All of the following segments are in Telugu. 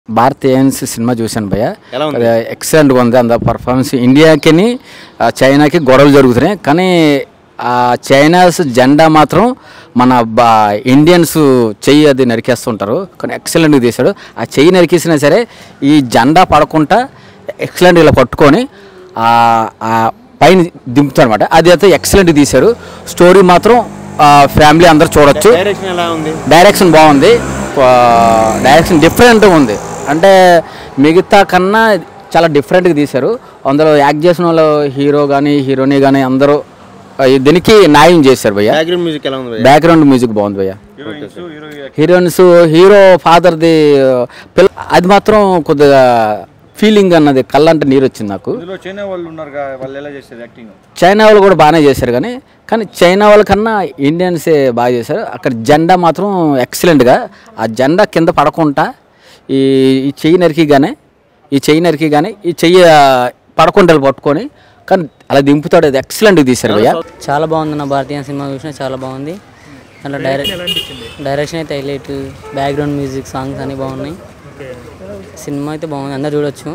భారతీయన్స్ సినిమా చూశాను భయ్య ఎలా ఉంది? అది ఎక్సలెంట్గా ఉంది అంత పర్ఫార్మెన్స్ ఇండియాకి ఆ, చైనాకి గొడవలు జరుగుతున్నాయి కానీ ఆ చైనాస్ జెండా మాత్రం మన బా ఇండియన్స్ చెయ్యి అది నరికేస్తుంటారు కానీ ఎక్సలెంట్గా తీశాడు ఆ చెయ్యి నరికేసినా సరే ఈ జెండా పడకుండా ఎక్సలెంట్ ఇలా పట్టుకొని ఆ ఆ పైన దింపుతారు అనమాట అది అయితే ఎక్సలెంట్ తీశారు స్టోరీ మాత్రం ఫ్యామిలీ అందరు చూడొచ్చు డైరెక్షన్ ఎలా ఉంది డైరెక్షన్ బాగుంది ఆ, డైరెక్షన్ డిఫరెంట్గా ఉంది అంటే మిగతా కన్నా చాలా డిఫరెంట్గా తీశారు అందులో యాక్ట్ చేసిన వాళ్ళు హీరో కానీ హీరోని కానీ అందరూ ఆ, దీనికి న్యాయం చేశారు భయ్య బ్యాక్గ్రౌండ్ మ్యూజిక్ ఎలా ఉంది భయ్యా? బ్యాక్గ్రౌండ్ మ్యూజిక్ బాగుంది భయ్య హీరోయిన్స్ హీరో ఫాదర్ది పిల్ల అది మాత్రం కొద్దిగా ఫీలింగ్ అన్నది కళ్ళంటే నీరు వచ్చింది నాకు ఇందులో చైనా వాళ్ళు ఉన్నారు కదా, వాళ్ళు ఎలా చేస్తారు యాక్టింగ్ చైనా వాళ్ళు కూడా బాగానే చేశారు కానీ కానీ చైనా వాళ్ళకన్నా ఇండియన్సే బాగా చేశారు అక్కడ జెండా మాత్రం ఎక్సలెంట్గా ఆ జెండా కింద పడకుండా ఈ ఈ చెయ్యి నరికిగానే ఈ చెయ్యి నరికిగానే ఈ చెయ్యి ఆ, పడకుండా పట్టుకొని కానీ అలా దింపుతాడు అది ఎక్సలెంట్గా తీశారు భయ్య చాలా బాగుంది నా భారతీయ సినిమా చూసిన చాలా బాగుంది దాంట్లో డైరెక్ట్ డైరెక్షన్ అయితే హైలైట్ బ్యాక్గ్రౌండ్ మ్యూజిక్ సాంగ్స్ అన్నీ బాగున్నాయి సినిమా అయితే బాగుంది అందరు చూడొచ్చు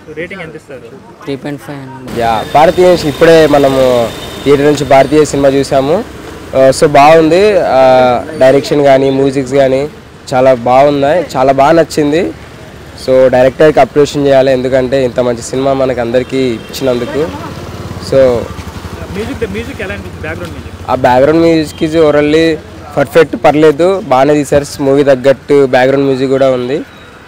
త్రీ పాయింట్ ఫైవ్ యా భారతీయ ఇప్పుడే మనము థియేటర్ నుంచి భారతీయ సినిమా చూసాము ఆ, సో బాగుంది ఆ, డైరెక్షన్ కానీ మ్యూజిక్స్ కానీ చాలా బాగున్నాయి చాలా బాగా నచ్చింది సో డైరెక్టర్కి అప్రిషియేషన్ చేయాలి ఎందుకంటే ఇంత మంచి సినిమా మనకు అందరికీ ఇచ్చినందుకు సో మ్యూజిక్ మ్యూజిక్ ఎలా అనిపించింది బ్యాక్గ్రౌండ్ మ్యూజిక్ ఆ బ్యాక్గ్రౌండ్ మ్యూజిక్ ఇది ఓవరాల్లీ పర్ఫెక్ట్ పర్లేదు బాగానే తీశారు మూవీ తగ్గట్టు బ్యాక్గ్రౌండ్ మ్యూజిక్ కూడా ఉంది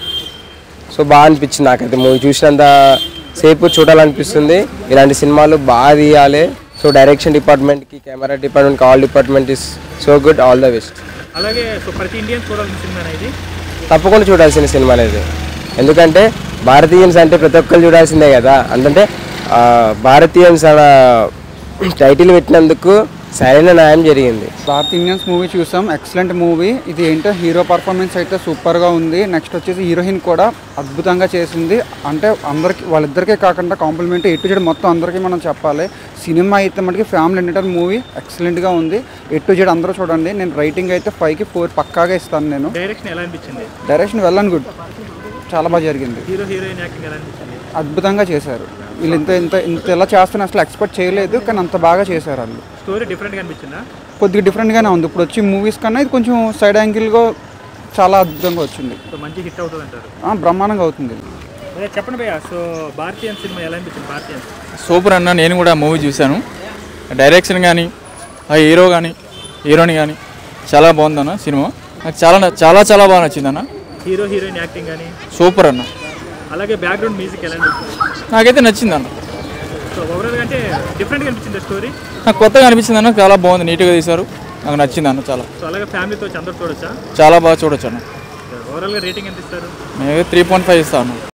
సో బాగా అనిపించింది నాకైతే మూవీ చూసినంత సేపు చూడాలనిపిస్తుంది ఇలాంటి సినిమాలు బాగా తీయాలి సో డైరెక్షన్ డిపార్ట్మెంట్కి కెమెరా డిపార్ట్మెంట్కి all department is so good all the best అలాగే సో ప్రతి ఇండియన్ చూడాల్సిన సినిమా ఇది తప్పకుండా చూడాల్సిన సినిమా అనేది ఎందుకంటే భారతీయన్స్ అంటే ప్రతి ఒక్కరు చూడాల్సిందే కదా అంటే భారతీయన్స్ అన్న టైటిల్ పెట్టినందుకు సరైన న్యాయం జరిగింది నార్త్ ఇండియన్స్ మూవీ చూసాం ఎక్సలెంట్ మూవీ ఇది ఏంటో హీరో పర్ఫార్మెన్స్ అయితే సూపర్గా ఉంది నెక్స్ట్ వచ్చేసి హీరోయిన్ కూడా అద్భుతంగా చేసింది అంటే అందరికి వాళ్ళిద్దరికే కాకుండా కాంప్లిమెంట్ ఎటు జెడ్ మొత్తం అందరికీ మనం చెప్పాలి సినిమా అయితే మనకి ఫ్యామిలీ ఎంటర్టైన్ మూవీ ఎక్సలెంట్గా ఉంది ఎటు జెడ్ అందరూ చూడండి నేను రైటింగ్ అయితే ఫైవ్కి ఫోర్ పక్కాగా ఇస్తాను నేను డైరెక్షన్ ఎలా అనిపించింది డైరెక్షన్ వెల్ అండ్ గుడ్ చాలా బాగా జరిగింది హీరో హీరోయిన్ యాక్టింగ్ ఎలా అనిపించింది అద్భుతంగా చేశారు వీళ్ళు ఇంత ఇంత ఇంత ఎలా చేస్తున్నా అసలు ఎక్స్పెక్ట్ చేయలేదు కానీ అంత బాగా చేశారు వాళ్ళు స్టోరీ డిఫరెంట్గా అనిపించిందా కొద్దిగా డిఫరెంట్గానే ఉంది ఇప్పుడు వచ్చి మూవీస్ కన్నా ఇది కొంచెం సైడ్ యాంగిల్గా చాలా అద్భుతంగా వచ్చింది సో మంచి హిట్ అవుతుంది అంటారు ఆ, బ్రహ్మాండంగా అవుతుంది అదే చెప్పండి భయ్య సో భారతీయ సినిమా ఎలా అనిపించింది భారతీయ సూపర్ అన్న నేను కూడా మూవీ చూశాను డైరెక్షన్ కానీ ఆ హీరో కానీ హీరోని కానీ చాలా బాగుందన్న సినిమా నాకు చాలా న- చాలా చాలా బాగా నచ్చిందన్న హీరో హీరోయిన్ యాక్టింగ్ కానీ సూపర్ అన్న అలాగే బ్యాక్గ్రౌండ్ మ్యూజిక్ ఎలా అనిపించింది నాకైతే నచ్చిందన్న సో ఓవరాల్గా అంటే డిఫరెంట్గా అనిపించింది స్టోరీ నాకు కొత్తగా అనిపించిందన్న చాలా బాగుంది నీట్గా తీశారు నాకు నచ్చిందన్న చాలా సో అలాగే ఫ్యామిలీతో వచ్చి అందరూ చూడొచ్చా చాలా బాగా చూడొచ్చు అన్న ఓవరాల్గా రేటింగ్ ఎంత ఇస్తారు నేను త్రీ పాయింట్ ఫైవ్ ఇస్తాను